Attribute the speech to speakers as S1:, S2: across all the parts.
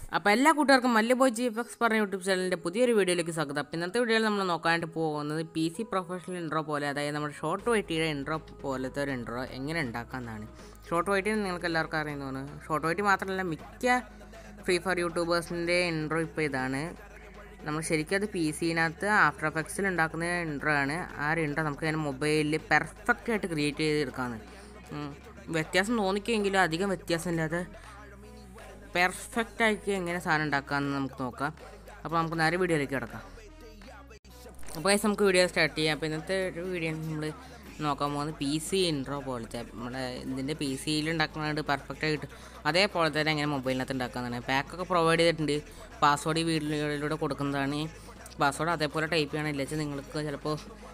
S1: അപ്പോൾ എല്ലാ കൂട്ടുകാർക്കും മല്ലുബോയ് ജി എഫ് എക്സ് പറഞ്ഞ യൂട്യൂബ് ചാനലിൻ്റെ പുതിയൊരു വീഡിയോയിലേക്ക് സ്വാഗതം അപ്പോൾ ഇന്നത്തെ വീഡിയോയിൽ നമ്മൾ നോക്കാനായിട്ട് പോകുന്നത് പി സി പ്രൊഫഷണൽ ഇൻട്രോ പോലെ അതായത് നമ്മുടെ ഷോർട്ട് വൈറ്റിയുടെ ഇൻട്രോ പോലത്തെ ഒരു ഇൻട്രോ എങ്ങനെ ഉണ്ടാക്കാമെന്നാണ് ഷോർട്ട് വൈറ്റി നിങ്ങൾക്ക് എല്ലാവർക്കും അറിയുന്നതാണ് ഷോർട്ട് വൈറ്റി മാത്രമല്ല മിക്ക ഫ്രീ ഫയർ യൂട്യൂബേഴ്സിൻ്റെ ഇൻട്രോ ഇപ്പോൾ ഇതാണ് നമ്മൾ ശരിക്കും അത് പി സിനകത്ത് ആഫ്റ്റർ എഫക്ട്സിൽ ഉണ്ടാക്കുന്ന ഇൻട്രോ ആണ് ആ ഒരു ഇൻട്രോ നമുക്ക് ഇങ്ങനെ മൊബൈലിൽ പെർഫെക്റ്റ് ആയിട്ട് ക്രിയേറ്റ് ചെയ്തെടുക്കാമെന്ന് ഉം. വ്യത്യാസം തോന്നിക്കുമെങ്കിലും അധികം വ്യത്യാസമില്ലാതെ പെർഫെക്റ്റ് ആയിട്ട് എങ്ങനെ സാധനം ഉണ്ടാക്കാമെന്ന് നമുക്ക് നോക്കാം അപ്പോൾ നമുക്ക് നേരെ വീഡിയോയിലേക്ക് കിടക്കാം അപ്പോൾ guys നമുക്ക് വീഡിയോ സ്റ്റാർട്ട് ചെയ്യാം അപ്പോൾ ഇന്നത്തെ ഒരു വീഡിയോ നമ്മൾ നോക്കാൻ പോകുന്നത് പി സി ഇൻട്രോ പോലത്തെ നമ്മുടെ ഇതിൻ്റെ പി സിയിൽ ഉണ്ടാക്കുന്നത് പെർഫെക്റ്റ് ആയിട്ട് അതേപോലെ തന്നെ എങ്ങനെ മൊബൈലിനകത്ത് ഉണ്ടാക്കാമെന്നാണ് പാക്കൊക്കെ പ്രൊവൈഡ് ചെയ്തിട്ടുണ്ട് പാസ്വേഡ് ഈ വീഡിയോയിലൂടെ കൊടുക്കുന്നതാണ് പാസ്വേഡ് അതേപോലെ ടൈപ്പ് ചെയ്യണം ഇല്ല വെച്ചാൽ നിങ്ങൾക്ക് ചിലപ്പോൾ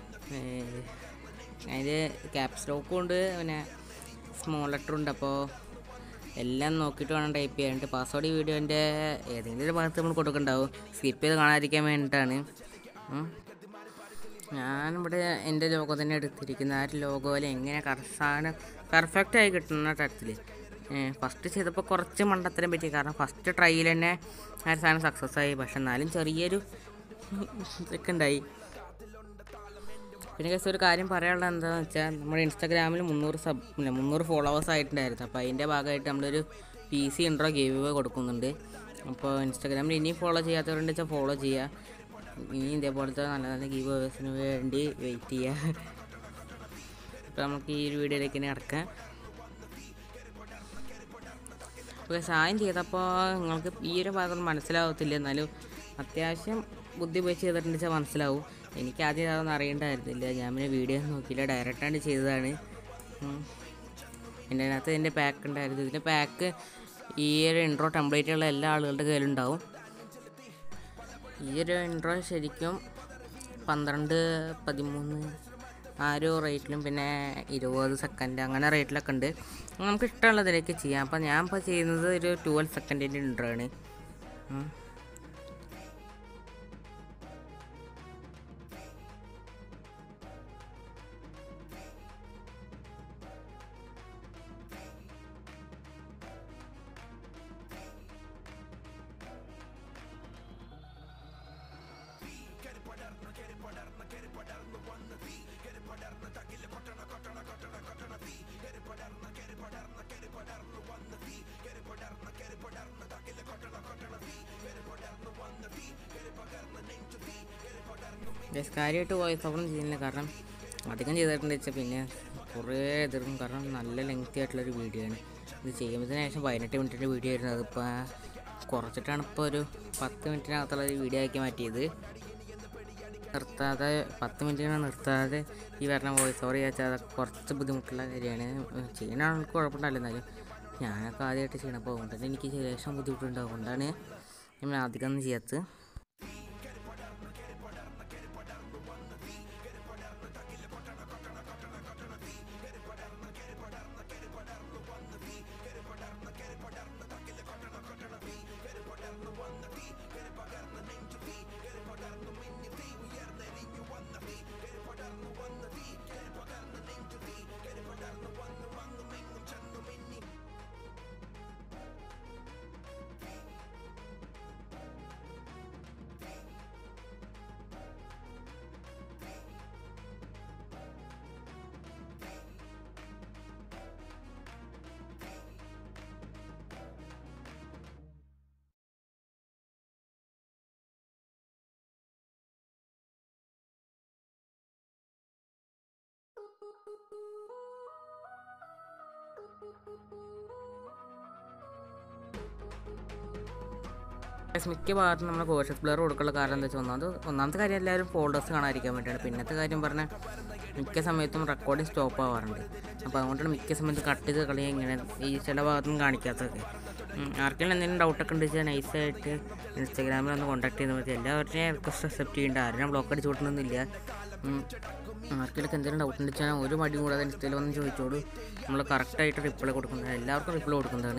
S1: അതിൽ ക്യാപ്സ് ലോക്കും ഉണ്ട് പിന്നെ സ്മോൾ ലെറ്ററും ഉണ്ട് അപ്പോൾ എല്ലാം നോക്കിയിട്ട് വേണം ടൈപ്പ് ചെയ്യാനായിട്ട് പാസ്വേഡ് ഈ വീഡിയോൻ്റെ ഏതെങ്കിലും ഒരു ഭാഗത്ത് നമ്മൾ കൊടുക്കണ്ടാവും സ്കിപ്പ് ചെയ്ത് കാണാതിരിക്കാൻ വേണ്ടിയിട്ടാണ് ഉം. ഞാനിവിടെ എൻ്റെ ലോഗോ തന്നെ എടുത്തിരിക്കുന്നത് ആ ഒരു ലോഗോയിൽ എങ്ങനെ സാധനം പെർഫെക്റ്റ് ആയി കിട്ടുന്ന തരത്തിൽ ഫസ്റ്റ് ചെയ്തപ്പോൾ കുറച്ച് മണ്ടത്തരം പറ്റി കാരണം ഫസ്റ്റ് ട്രൈയിൽ തന്നെ ആ ഒരു സാധനം സക്സസ് ആയി പക്ഷെ എന്നാലും ചെറിയൊരു ഇതൊക്കെ ഉണ്ടായി പിന്നെ കേസ് ഒരു കാര്യം പറയാനുള്ളത് എന്താണെന്ന് വെച്ചാൽ നമ്മുടെ ഇൻസ്റ്റാഗ്രാമിൽ മുന്നൂറ് സബ് ഇല്ല മുന്നൂറ് ഫോളോവേഴ്സ് ആയിട്ടുണ്ടായിരുന്നു അപ്പോൾ അതിൻ്റെ ഭാഗമായിട്ട് നമ്മളൊരു പി സി ഇൻട്രോ ഗീവ് കൊടുക്കുന്നുണ്ട് അപ്പോൾ ഇൻസ്റ്റാഗ്രാമിൽ ഇനിയും ഫോളോ ചെയ്യാത്തവരുണ്ട് വെച്ചാൽ ഫോളോ ചെയ്യുക ഇനി ഇതേപോലത്തെ നല്ല നല്ല ഗീവ് വേഴ്സിന് വേണ്ടി വെയിറ്റ് ചെയ്യുക അപ്പോൾ നമുക്ക് ഈ ഒരു വീഡിയോയിലേക്ക് ഇനി കിടക്കാം അപ്പോൾ സഹായം ചെയ്തപ്പോൾ നിങ്ങൾക്ക് ഈ ഒരു ഭാഗം മനസ്സിലാവത്തില്ല എന്നാലും അത്യാവശ്യം ബുദ്ധി ഉപയോഗിച്ച് ചെയ്തിട്ടുണ്ട് വെച്ചാൽ മനസ്സിലാവും എനിക്ക് ആദ്യം അതൊന്നും അറിയണ്ടായിരുന്നില്ല ഞാൻ പിന്നെ വീഡിയോ നോക്കിയില്ല ഡയറക്റ്റാണ് ചെയ്തതാണ് ഉം. പിന്നെ അതിനകത്ത് എൻ്റെ പാക്ക് ഉണ്ടായിരുന്നു ഇതിൻ്റെ പാക്ക് ഈ ഒരു ഇൻട്രോ ടെംപ്ലേറ്റ് ഉള്ള എല്ലാ ആളുകളുടെ കയ്യിലുണ്ടാവും ഈ ഒരു ഇൻട്രോ ശരിക്കും പന്ത്രണ്ട് പതിമൂന്ന് ആ ഒരു റേറ്റിലും പിന്നെ ഇരുപത് സെക്കൻഡ് അങ്ങനെ റേറ്റിലൊക്കെ ഉണ്ട് നമുക്ക് ഇഷ്ടമുള്ളതിലേക്ക് ചെയ്യാം അപ്പോൾ ഞാൻ ഇപ്പോൾ ചെയ്യുന്നത് ഒരു ട്വൽവ് സെക്കൻഡിൻ്റെ ഇൻട്രോ ആണ് ഉം. Guys, കാര്യമായിട്ട് വോയിസ് ഓവറും ചെയ്യുന്നില്ല കാരണം അധികം ചെയ്തിട്ടുണ്ട് വെച്ചാൽ പിന്നെ കുറേ എതിർക്കും കാരണം നല്ല ലെങ്തി ആയിട്ടുള്ളൊരു വീഡിയോ ആണ് ഇത് ചെയ്യുന്നതിന് ശേഷം പതിനെട്ട് മിനിറ്റിൻ്റെ വീഡിയോ ആയിരുന്നു അതിപ്പോൾ കുറച്ചിട്ടാണ് ഇപ്പോൾ ഒരു പത്ത് മിനിറ്റിനകത്തുള്ള ഒരു വീഡിയോ ആക്കി മാറ്റിയത് നിർത്താതെ പത്ത് മിനിറ്റിന് നിർത്താതെ ഈ പറഞ്ഞ വോയിസ് ഓവർ ചെയ്യാച്ചാൽ അതൊക്കെ കുറച്ച് ബുദ്ധിമുട്ടുള്ള കാര്യമാണ് ചെയ്യുന്ന ആൾക്ക് കുഴപ്പമുണ്ടല്ലോ എന്നാലും ഞാനൊക്കെ ആദ്യമായിട്ട് ചെയ്യണം അപ്പോൾ അതുകൊണ്ട് തന്നെ എനിക്ക് ശേഷം ബുദ്ധിമുട്ടുണ്ട് അതുകൊണ്ടാണ് ഞാൻ അധികം ഒന്നും ചെയ്യാത്തത് Guys, മിക്ക ഭാഗത്തും നമ്മൾ കോഴ്സസ് പ്ലെയർ കൊടുക്കാനുള്ള കാരണം എന്താ വെച്ചാൽ ഒന്നാമത് ഒന്നാമത്തെ കാര്യം എല്ലാവരും ഫോൾഡേഴ്സ് കാണാതിരിക്കാൻ വേണ്ടിയാണ് പിന്നത്തെ കാര്യം പറഞ്ഞാൽ മിക്ക സമയത്തും റെക്കോർഡിങ് സ്റ്റോപ്പ് ആവാറുണ്ട് അപ്പോൾ അതുകൊണ്ടാണ് മിക്ക സമയത്തും കട്ട് ചെയ്ത് കളി ഇങ്ങനെ ഈ ചില ഭാഗത്തൊന്നും കാണിക്കാത്തതൊക്കെ ഉം, ആർക്കെങ്കിലും എന്തെങ്കിലും ഡൗട്ടൊക്കെ ഉണ്ട് വെച്ചാൽ നൈസായിട്ട് ഇൻസ്റ്റാഗ്രാമിൽ ഒന്ന് കോൺടാക്ട് ചെയ്താൽ മതി എല്ലാവരുടെയും റിക്വസ്റ്റ് അക്സെപ്റ്റ് ചെയ്യേണ്ട ആരും ബ്ലോക്ക് അടിച്ച് വിട്ടണമെന്നില്ല ആർക്കെങ്കിലും എന്തെങ്കിലും ഡൗട്ട് ഉണ്ട് വെച്ചാൽ ഒരു മടി കൂടാതെ ഇൻസ്റ്റയിൽ വന്ന് ചോദിച്ചോളൂ നമ്മൾ കറക്റ്റായിട്ട് റിപ്ലൈ കൊടുക്കുന്നത് എല്ലാവർക്കും റിപ്ലൈ കൊടുക്കുന്നതാണ്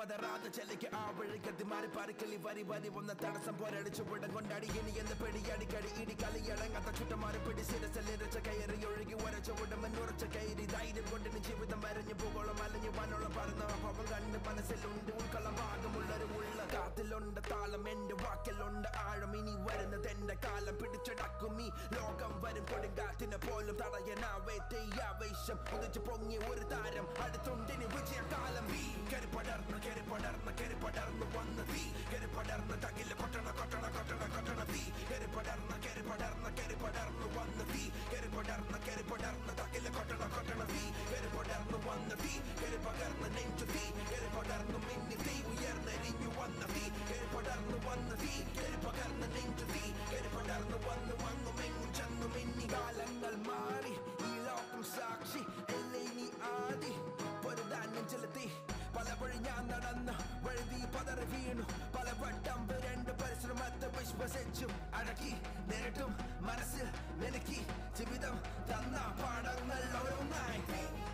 S2: പതറാതെ ചെലയ്ക്ക് ആ വഴിക്കത്തി മാറി പാറിക്കളി വരി വരി വന്ന തടസ്സം പോരടിച്ചു വിടം കൊണ്ടാടി ഇനി എന്ന് പെടിയടിക്കടി ഇടി കളിയടങ്ങാത്ത ചുട്ടമാറി പിടി സിരസലിരച്ച കയറി ഒഴുകി ഉരച്ച ഉടമൻ ഉറച്ച കയറി ധൈര്യം കൊണ്ടിന് ജീവിതം വരഞ്ഞു ഭൂഗോളം അലഞ്ഞു വനോളം പറന്ന ഭവം കണ്ട് മനസ്സിലുണ്ട് ഉൾക്കൊള്ളം ഭാഗമുള്ളൊരു ഉള്ള കാത്തിലുണ്ട് താളം എന്റെ വാക്കിലുണ്ട് ആഴം ഇനി വരുന്നത് എന്റെ കാലം പിടിച്ചടക്കും ഈ ലോകം വരും കൊടുങ്കാറ്റിനെ പോലും തടയനാവേ തെയ്യാവേശം ഉദിച്ചു പൊങ്ങി ഒരു താരം അടുത്തുണ്ടിനി വിജയകാലം തീ കരി പടർന്ന് കരി പടർന്ന് കരി പടർന്ന് വന്ന് തീ കരി പടർന്ന് തകില് കൊട്ടണ കൊട്ടണ കൊട്ടണ കൊട്ടണ തീ കരി പടർന്ന് കരി പടർന്ന് കരി പടർന്ന് വന്ന് തീ കരി പടർന്ന് കരി പടർന്ന് തകില് കൊട്ടണ കൊട്ടണ തീ കരി പടർന്ന് വന്ന് തീ കരി പകർന്ന് നെഞ്ചു തീ കരി പടർന്ന് മിന്നി തീ ഉയർന്നെരിഞ്ഞു വന്ന തീ കരി പടർന്ന് വന്ന് തീ കരി പകർന്ന് നെഞ്ചു തീ കരി പടർന്ന് വന്ന് വന്നു മെങ്ങും ചെന്നു മിന്നി കാലങ്ങൾ മാറി ഈ ലോകം സാക്ഷി എല്ലേ നീ ആദി പൊരുതാനും ചെലുത്തി പല വഴി ഞാൻ നടന്നു വഴുതി പതറി വീണു പല വട്ടം രണ്ട് പരിശ്രമത്തെ വിശ്വസിച്ചും അടക്കി നേരിട്ടും മനസ്സിൽ നിനക്കി ജീവിതം തന്ന പാഠങ്ങൾ ഓരോന്നായി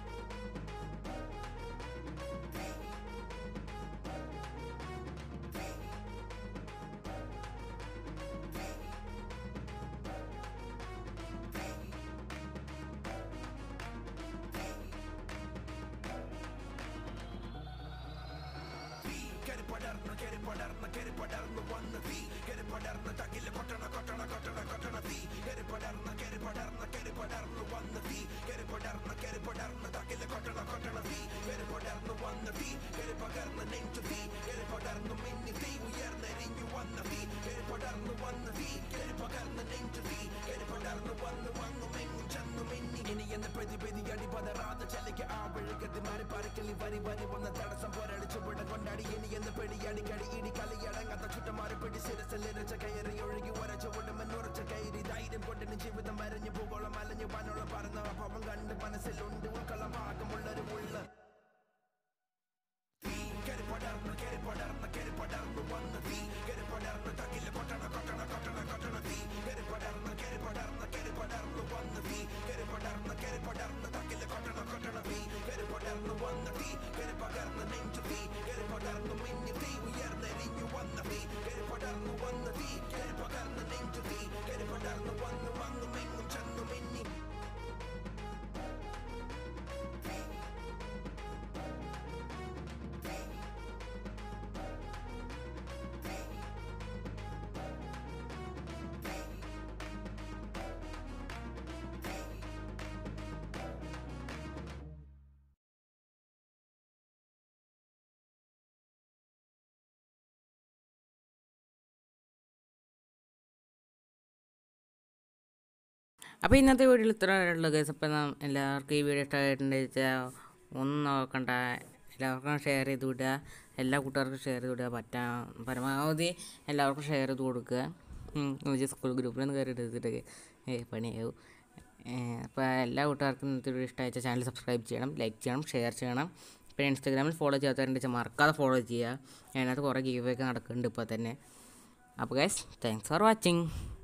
S2: തീ കരി പടർന്ന് കരി പടർന്ന് കരി പടർന്ന് വന്ന് തീ കരി പടർന്ന് തകില് കൊട്ടണ കൊട്ടണ കൊട്ടണ കൊട്ടണ തീ കരി പടർന്ന് കരി പടർന്ന് കരി പടർന്ന് വന്ന് തീ കരി പടർന്ന് കരി പടർന്ന് തകില് കൊട്ടണ കൊട്ടണ തീ കരി പടർന്ന് വന്ന് തീ കരി പകർന്ന് നെഞ്ചു തീ കരി പടർന്ന് മിന്നി തീ ഉയർന്നെരിഞ്ഞു വന്ന തീ കരി പടർന്ന് വന്ന് തീ കരി പകർന്ന് നെഞ്ചു തീ കരി പടർന്ന് വന്ന് വന്നു മെങ്ങും ചെന്നു മിന്നി ഇനി എന്ന് പ്രതി പ്രതി അടി പതറാതെ ചെലയ്ക്ക് ആ വഴിക്കത്തി മാറി പാറിക്കളി വരി വരി വന്ന തടസ്സം പോരടിച്ചു വിടം കൊണ്ടാടി ഇനി എന്ന് പെടിയടിക്കടി ഇടി കളിയടങ്ങാത്ത ചുട്ടമാറി പിടി സിരസലിരച്ച കയറി ഒഴുകി ഉരച്ച ഉടമൻ ഉറച്ച കയറി ധൈര്യം കൊണ്ടിന് ജീവിതം വരഞ്ഞു ഭൂഗോളം അലഞ്ഞു വനോളം പറന്ന ഭവം കണ്ട് മനസ്സിലുണ്ട് ഉൾക്കൊള്ളം ഭാഗമുള്ളൊരു ഉള്ള തീ കരി പടർന്ന് കരി പടർന്ന് കരി പടർന്ന് വന്ന് തീ കരി പടർന്ന് തകില് കൊട്ടണ കൊട്ടണ കൊട്ടണ കൊട്ടണ തീ കരി പടർന്ന് കരി പടർന്ന് കരി പടർന്ന് വന്ന് തീ കരി പടർന്ന് കരി പടർന്ന് തകില് കൊട്ടണ കൊട്ടണ തീ കരി പടർന്ന് വന്ന് തീ കരി പകർന്ന് നെഞ്ചു തീ കരി പടർന്ന് മിന്നി തീ ഉയർന്നെരിഞ്ഞു വന്ന തീ കരി പടർന്ന് വന്ന് തീ കരി പകർന്ന് നെഞ്ചു തീ കരി പടർന്ന് വന്ന് വന്നു മെങ്ങും ചെന്നു മിന്നി
S1: അപ്പോൾ ഇന്നത്തെ വീഡിയോയിൽ ഇത്ര ഉള്ളൂ കേസ് അപ്പോൾ എല്ലാവർക്കും ഈ വീഡിയോ ഇഷ്ടമായിട്ടുണ്ട് വെച്ചാൽ ഒന്നും നോക്കണ്ട എല്ലാവർക്കും ഷെയർ ചെയ്ത് വിടുക എല്ലാ കൂട്ടുകാർക്കും ഷെയർ ചെയ്ത് വിടുക പറ്റാൻ പരമാവധി എല്ലാവർക്കും ഷെയർ ചെയ്ത് കൊടുക്കുക വിജയ് സ്കൂൾ ഗ്രൂപ്പിലൊന്ന് കയറി എടുത്തിട്ട് ഏ പണിയാവും അപ്പോൾ എല്ലാ കൂട്ടുകാർക്കും ഇന്നത്തെ വീഡിയോ ഇഷ്ടമായിച്ച ചാനൽ സബ്സ്ക്രൈബ് ചെയ്യണം ലൈക്ക് ചെയ്യണം ഷെയർ ചെയ്യണം പിന്നെ ഇൻസ്റ്റാഗ്രാമിൽ ഫോളോ ചെയ്യാത്തവരുണ്ട് വെച്ചാൽ മറക്കാതെ ഫോളോ ചെയ്യുക അതിനകത്ത് കുറേ ഗീവ് ഒക്കെ നടക്കുന്നുണ്ട് ഇപ്പോൾ തന്നെ അപ്പോൾ ഗൈസ് താങ്ക്സ് ഫോർ വാച്ചിങ്